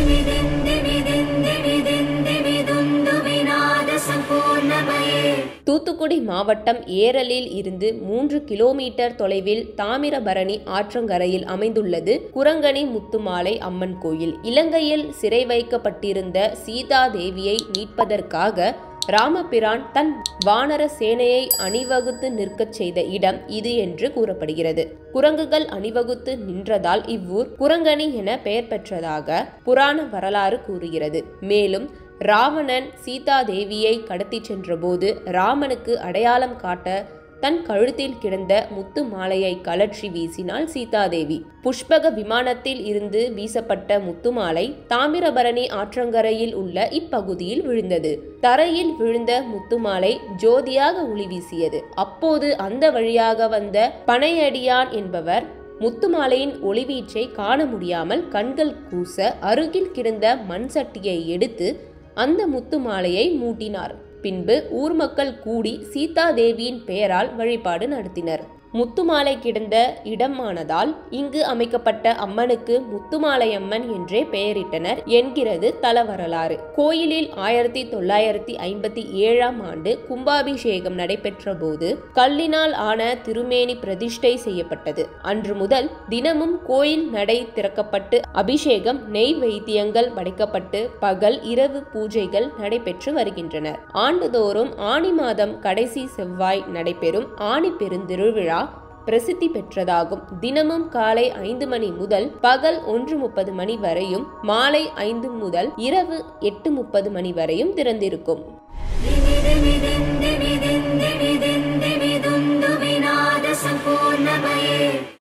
தூத்துக்குடி மாவட்டம் ஏரலில் இருந்து மூன்று கிலோமீட்டர் தொலைவில் தாமிரபரணி ஆற்றங்கரையில் அமைந்துள்ளது குரங்கணி முத்துமாலை அம்மன் கோயில் இலங்கையில் சிறை வைக்கப்பட்டிருந்த சீதா தேவியை மீட்பதற்காக ராமபிரான் தன் வானர சேனையை அணிவகுத்து நிற்கச் செய்த இடம் இது என்று கூறப்படுகிறது குரங்குகள் அணிவகுத்து நின்றதால் இவ்வூர் குரங்கணி என பெயர் பெற்றதாக புராண வரலாறு கூறுகிறது மேலும் ராவணன் சீதா தேவியை கடத்திச் சென்றபோது ராமனுக்கு அடையாளம் காட்ட தன் கழுத்தில் கிடந்த முத்து மாலையை கலற்றி வீசினாள் சீதாதேவி புஷ்பக விமானத்தில் இருந்து வீசப்பட்ட முத்து மாலை தாமிரபரணி ஆற்றங்கரையில் உள்ள இப்பகுதியில் விழுந்தது தரையில் விழுந்த முத்து மாலை ஜோதியாக ஒளி வீசியது அப்போது அந்த வழியாக வந்த பனையடியான் என்பவர் முத்துமாலையின் ஒளிவீச்சை காண முடியாமல் கண்கள் கூச அருகில் கிடந்த மண் சட்டியை எடுத்து அந்த முத்து மாலையை மூட்டினார் பின்பு ஊர் மக்கள் கூடி சீதா தேவியின் பெயரால் வழிபாடு நடத்தினர் முத்துமாலை கிடந்த இடமானதால் இங்கு அமைக்கப்பட்ட அம்மனுக்கு முத்துமாலையம்மன் என்றே பெயரிட்டனர் என்கிறது தல வரலாறு கோயிலில் ஆயிரத்தி தொள்ளாயிரத்தி ஐம்பத்தி ஏழாம் ஆண்டு கும்பாபிஷேகம் நடைபெற்ற போது கல்லினால் ஆன திருமேனி பிரதிஷ்டை செய்யப்பட்டது அன்று முதல் தினமும் கோயில் நடை திறக்கப்பட்டு அபிஷேகம் நெய் வைத்தியங்கள் படைக்கப்பட்டு பகல் இரவு பூஜைகள் நடைபெற்று வருகின்றன ஆண்டுதோறும் ஆணி மாதம் கடைசி செவ்வாய் நடைபெறும் ஆணி பெருந்திருவிழா பிரசித்தி பெற்றதாகும் தினமும் காலை ஐந்து மணி முதல் பகல் ஒன்று முப்பது மணி வரையும் மாலை ஐந்து முதல் இரவு எட்டு முப்பது மணி வரையும் திறந்திருக்கும் ಸಂಪೂರ್ಣ